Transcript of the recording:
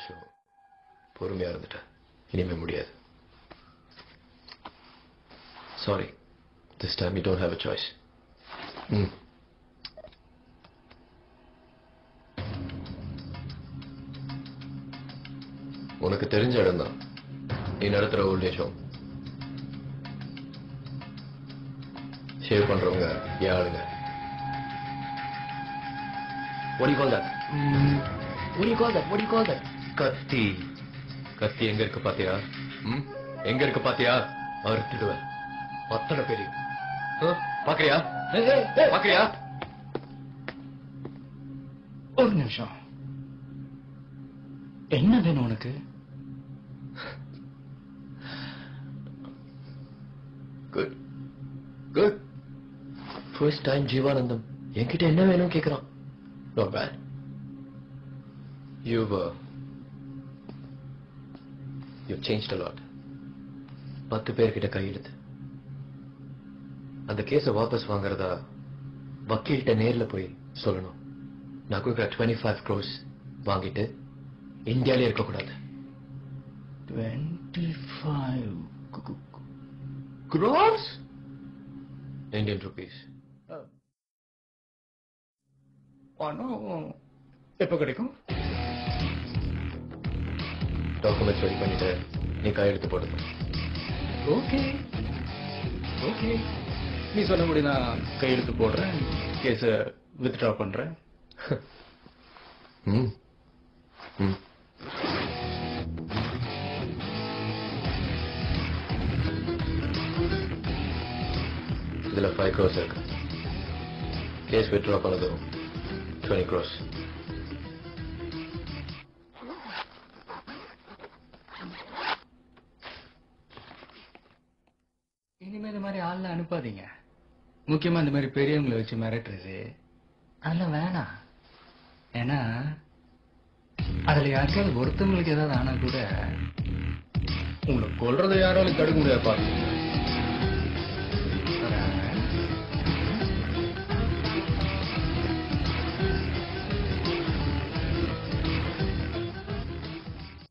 கொஞ்சம் பொறுமையா இருந்துட்டேன் இனிமே முடியாது sorry this time you don't have a choice ம் உனக்கு தெரிஞ்ச இடம் தான் நீ நடத்துற ஓல்டேஜ் ஹோம் ஷேவ் பண்றவங்க என் ஆளுங்க What do you call that? What do you call that? What do you call that? கத்தி கத்தி எங்க இருக்கு பாத்தியா ம் எங்க இருக்கு பாத்தியா அறுத்துடுவேன் அத்தனை பெரிய பாக்குறியா Hey, hey, hey! பாக்குறியா ஒரு நிமிஷம் என்ன வேணும் உனக்கு good good first time Jeevanandam என்கிட்ட என்ன வேணும் கேக்குறான் not bad you you change lot பத்து பேர்கிட்ட கையெழுத்து அந்த கேஸை வாபஸ் வாங்குறதா வக்கீல்கிட்ட நேர்ல போய் சொல்லணும் நான் கொடுக்குற டுவெண்ட்டி ஃபைவ் க்ரோஸ் வாங்கிட்டு இந்தியாலே இருக்கக்கூடாது twenty five crores Indian rupees பணம் எப்போ கிடைக்கும் டாக்குமெண்ட்ஸ் ரெடி பண்ணிட்டு நீ கையெழுத்து போடுங்க ஓகே ஓகே நீ சொன்னபடி நான் கையெழுத்து போடுறேன் கேஸை வித்ட்ரா பண்றேன் ம் ம் இதுல ஃபைவ் க்ரோஸ் இருக்கு கேஸ் வித்ட்ரா பண்ணதும் டுவெண்ட்டி க்ரோஸ் இனிமே இந்த மாதிரி ஆள்ல அனுப்பாதீங்க முக்கியமா இந்த மாதிரி பெரியவங்களை வச்சு மிரட்டுறது அதெல்லாம் வேணாம் ஏன்னா அதுல யாருக்காவது ஒருத்தவங்களுக்கு ஏதாவது ஆனா கூட உங்களை கொல்றதை யாராலும் தடுக்க முடியாதுப்பா